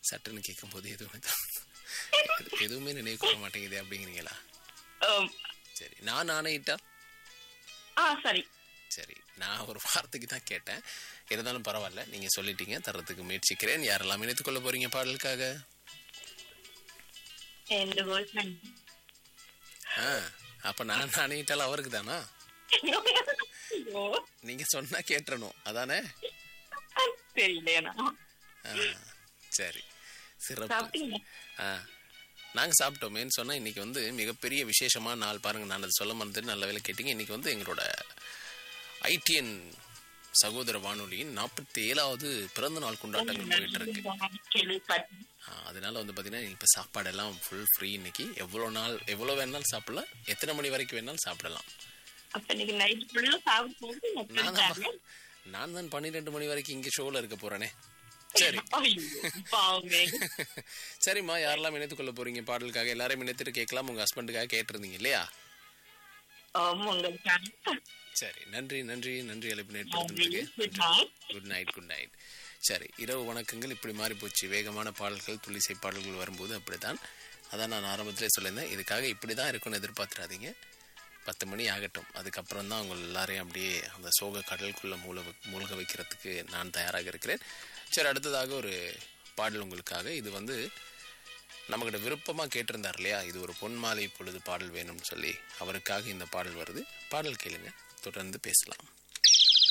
சட்டுன்னு கேட்கும்போது எதுவுமே தான் எதுவுமே நினைவு கொள்ள மாட்டேங்குது அப்படிங்கிறீங்களா ஆம். சரி நான் ஆணையிட்டா ஆ சரி சரி நான் ஒரு வார்த்தைக்கு தான் கேட்டேன் இருந்தாலும் பரவாயில்ல நீங்க சொல்லிட்டீங்க தர்றதுக்கு முயற்சிக்கிறேன் யாரெல்லாம் இணைத்துக் கொள்ள போறீங்க பாடலுக்காக என் பாய் ஃப்ரெண்ட் ஆ அப்ப நான் ஆணையிட்டால் அவருக்கு தானா நீங்க சொன்னா கேட்டுறணும் அதானே தெரியலையா ஆ, சரி சிறப்பு சாப்பிட்டீங்க ஆ நாங்கள் சாப்பிட்டோமேன்னு சொன்னால் இன்னைக்கு வந்து மிகப்பெரிய விசேஷமான நாள் பாருங்க நான் அதை சொல்ல மறந்துட்டு நல்ல வேலை கேட்டீங்க இன்னைக்கு வந்து எங்களோட ஐடிஎன் சகோதர வானொலியின் நாற்பத்தி ஏழாவது பிறந்த நாள் கொண்டாட்டங்கள் போயிட்டு இருக்கு கேள்விப்பட்டேன் ஆ, அதனால வந்து பார்த்தீங்கன்னா இப்போ சாப்பாடெல்லாம் ஃபுல் ஃப்ரீ இன்னைக்கு எவ்வளோ நாள் எவ்வளோ வேணாலும் சாப்பிடலாம் எத்தனை மணி வரைக்கும் வேணாலும் சாப்பிடலாம் அப்ப இன்னைக்கு நைட் ஃபுல்லா சாப்பிட்டு நான் தான் நான் தான் பன்னிரெண்டு மணி வரைக்கும் இங்கே ஷோவில் இருக்க போகிறேனே சரி பாவமே சரிம்மா யாரெல்லாம் இணைத்துக் கொள்ள போறீங்க பாடலுக்காக எல்லாரையும் இணைத்துட்டு கேட்கலாம் உங்க ஹஸ்பண்டுக்காக கேட்டிருந்தீங்க இல்லையா ஆமா உங்களுக்கு சரி நன்றி நன்றி நன்றி அழைப்பு நன்றி நேற்று good night good night good night சரி இரவு வணக்கங்கள் இப்படி மாறி போச்சு வேகமான பாடல்கள் துளிசை பாடல்கள் வரும்போது அப்படிதான் அதான் நான் ஆரம்பத்திலே சொல்லியிருந்தேன் இதுக்காக இப்படி தான் இருக்கும்னு எதிர்பார்த்துறாதீங்க பத்து மணி ஆகட்டும் அதுக்கப்புறம் தான் அவங்க எல்லாரையும் அப்படியே அந்த சோக கடலுக்குள்ள மூழ வை- மூழ்க வைக்கிறதுக்கு நான் தயாராக இருக்கிறேன் சரி அடுத்ததாக ஒரு பாடல் உங்களுக்காக இது வந்து நம்மகிட்ட விருப்பமாக கேட்டிருந்தார் இல்லையா இது ஒரு பொன்மாலை பொழுது பாடல் வேணும்னு சொல்லி அவருக்காக இந்த பாடல் வருது பாடல் கேளுங்க தொடர்ந்து பேசலாம்